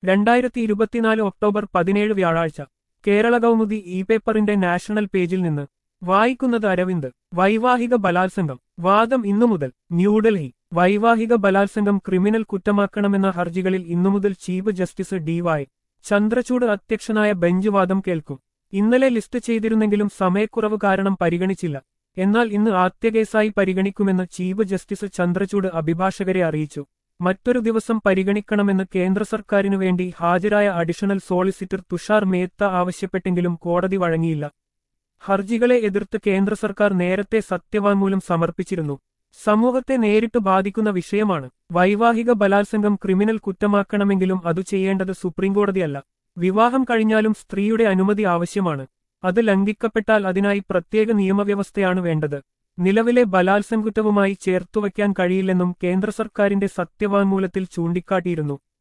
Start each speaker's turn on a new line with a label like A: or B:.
A: രണ്ടായിരത്തി ഇരുപത്തിനാല് ഒക്ടോബർ പതിനേഴ് വ്യാഴാഴ്ച കേരള കൗമുദി ഇ പേപ്പറിന്റെ നാഷണൽ പേജിൽ നിന്ന് വായിക്കുന്നത് അരവിന്ദ് വൈവാഹിക ബലാത്സംഗം വാദം ഇന്നു മുതൽ ന്യൂഡൽഹി വൈവാഹിക ബലാത്സംഗം ക്രിമിനൽ കുറ്റമാക്കണമെന്ന ഹർജികളിൽ ഇന്നു മുതൽ chief justice D Y Chandrachud അധ്യക്ഷനായ ബെഞ്ച് വാദം കേൾക്കും ഇന്നലെ ലിസ്റ്റ് ചെയ്തിരുന്നെങ്കിലും സമയക്കുറവ് കാരണം പരിഗണിച്ചില്ല എന്നാൽ ഇന്ന് ആദ്യ കേസായി പരിഗണിക്കുമെന്ന് ചീഫ് ജസ്റ്റിസ് ചന്ദ്രചൂഡ് അഭിഭാഷകരെ അറിയിച്ചു മറ്റൊരു ദിവസം പരിഗണിക്കണമെന്ന് കേന്ദ്ര സർക്കാരിനു വേണ്ടി ഹാജരായ അഡീഷണൽ സോളിസിറ്റർ തുഷാർ മേത്ത ആവശ്യപ്പെട്ടെങ്കിലും കോടതി വഴങ്ങിയില്ല ഹർജികളെ എതിർത്ത് കേന്ദ്ര സർക്കാർ നേരത്തെ സത്യവാങ്മൂലം സമർപ്പിച്ചിരുന്നു സമൂഹത്തെ നേരിട്ട് ബാധിക്കുന്ന വിഷയമാണ് വൈവാഹിക ബലാത്സംഗം ക്രിമിനൽ കുറ്റമാക്കണമെങ്കിലും അത് ചെയ്യേണ്ടത് സുപ്രീംകോടതിയല്ല വിവാഹം കഴിഞ്ഞാലും സ്ത്രീയുടെ അനുമതി ആവശ്യമാണ് അത് ലംഘിക്കപ്പെട്ടാൽ അതിനായി പ്രത്യേക നിയമവ്യവസ്ഥയാണ് വേണ്ടത് നിലവിലെ ബലാത്സംഗുറ്റവുമായി ചേർത്തുവയ്ക്കാൻ കഴിയില്ലെന്നും കേന്ദ്ര സർക്കാരിന്റെ സത്യവാങ്മൂലത്തിൽ ചൂണ്ടിക്കാട്ടിയിരുന്നു